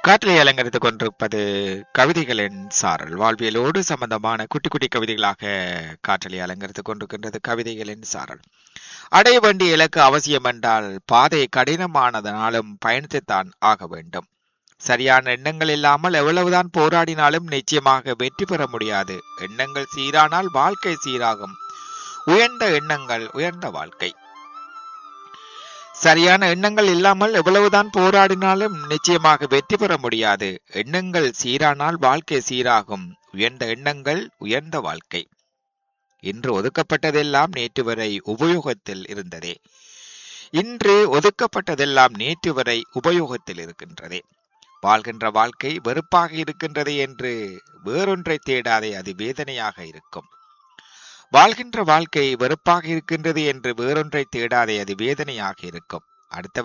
காற்றிலே அலங்கரித்துக் கொண்டிருப்பது கவிதைகளின் சாரல் வாழ்வியலோடு சம்பந்தமான குட்டி குட்டி கவிதைகளாக காற்றலை அலங்கரித்துக் கொண்டிருக்கின்றது கவிதைகளின் சாரல் அடைய வேண்டிய இலக்கு அவசியம் என்றால் பாதை கடினமானதனாலும் பயணித்துத்தான் ஆக வேண்டும் சரியான எண்ணங்கள் இல்லாமல் எவ்வளவுதான் போராடினாலும் நிச்சயமாக வெற்றி பெற முடியாது எண்ணங்கள் சீரானால் வாழ்க்கை சீராகும் உயர்ந்த எண்ணங்கள் உயர்ந்த வாழ்க்கை சரியான எண்ணங்கள் இல்லாமல் எவ்வளவுதான் போராடினாலும் நிச்சயமாக வெற்றி பெற முடியாது எண்ணங்கள் சீரானால் வாழ்க்கை சீராகும் உயர்ந்த எண்ணங்கள் உயர்ந்த வாழ்க்கை இன்று ஒதுக்கப்பட்டதெல்லாம் நேற்று வரை உபயோகத்தில் இருந்ததே இன்று ஒதுக்கப்பட்டதெல்லாம் நேற்று வரை உபயோகத்தில் இருக்கின்றதே வாழ்கின்ற வாழ்க்கை வெறுப்பாக இருக்கின்றது என்று வேறொன்றை தேடாதே அது வேதனையாக இருக்கும் வாழ்கின்ற வாழ்க்கை வெறுப்பாக இருக்கின்றது என்று வேறொன்றை தேடாதே அது வேதனையாக இருக்கும் அடுத்த